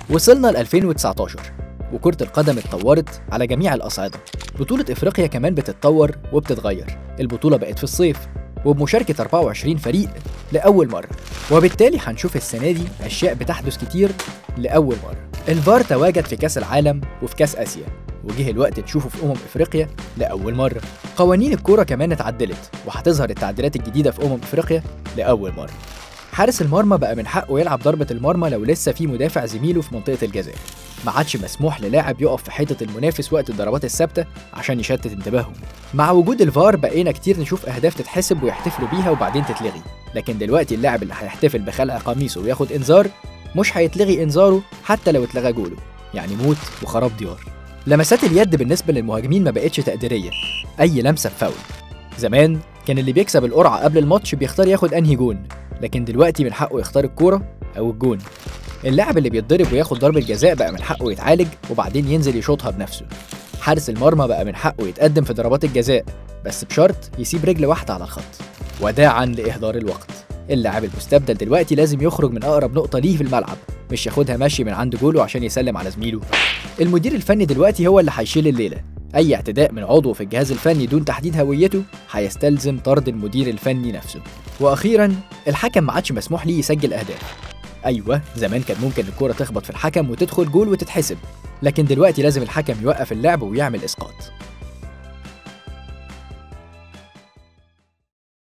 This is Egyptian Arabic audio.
وصلنا ل 2019 وكرة القدم اتطورت على جميع الأصعدة بطولة إفريقيا كمان بتتطور وبتتغير البطولة بقت في الصيف وبمشاركة 24 فريق لأول مرة وبالتالي هنشوف السنة دي أشياء بتحدث كتير لأول مرة الفار تواجد في كأس العالم وفي كأس آسيا وجه الوقت تشوفه في أمم إفريقيا لأول مرة قوانين الكورة كمان اتعدلت وهتظهر التعديلات الجديدة في أمم إفريقيا لأول مرة حارس المرمى بقى من حقه يلعب ضربة المرمى لو لسه في مدافع زميله في منطقة الجزاء ما عادش مسموح للاعب يقف في حيطة المنافس وقت الضربات الثابتة عشان يشتت انتباههم مع وجود الفار بقينا كتير نشوف أهداف تتحسب ويحتفلوا بيها وبعدين تتلغي لكن دلوقتي اللاعب اللي هيحتفل بخلع قميصه وياخد إنذار مش هيتلغي إنذاره حتى لو اتلغى جوله يعني موت وخراب ديار لمسات اليد بالنسبة للمهاجمين ما بقتش تقديرية أي لمسة بفاول زمان كان اللي بيكسب القرعة قبل الماتش بيختار ياخد أنهي جون لكن دلوقتي من حقه يختار الكورة أو الجون اللاعب اللي بيتضرب وياخد ضربة جزاء بقى من حقه يتعالج وبعدين ينزل يشوطها بنفسه حارس المرمى بقى من حقه يتقدم في ضربات الجزاء بس بشرط يسيب رجل واحدة على الخط وداعا لإهدار الوقت اللاعب المستبدل دلوقتي لازم يخرج من أقرب نقطة ليه في الملعب مش ياخدها ماشي من عند جوله عشان يسلم على زميله المدير الفني دلوقتي هو اللي هيشيل الليلة أي اعتداء من عضو في الجهاز الفني دون تحديد هويته هيستلزم طرد المدير الفني نفسه وأخيرا الحكم ما عادش مسموح ليه يسجل أهداف أيوة زمان كان ممكن الكورة تخبط في الحكم وتدخل جول وتتحسب لكن دلوقتي لازم الحكم يوقف اللعب ويعمل إسقاط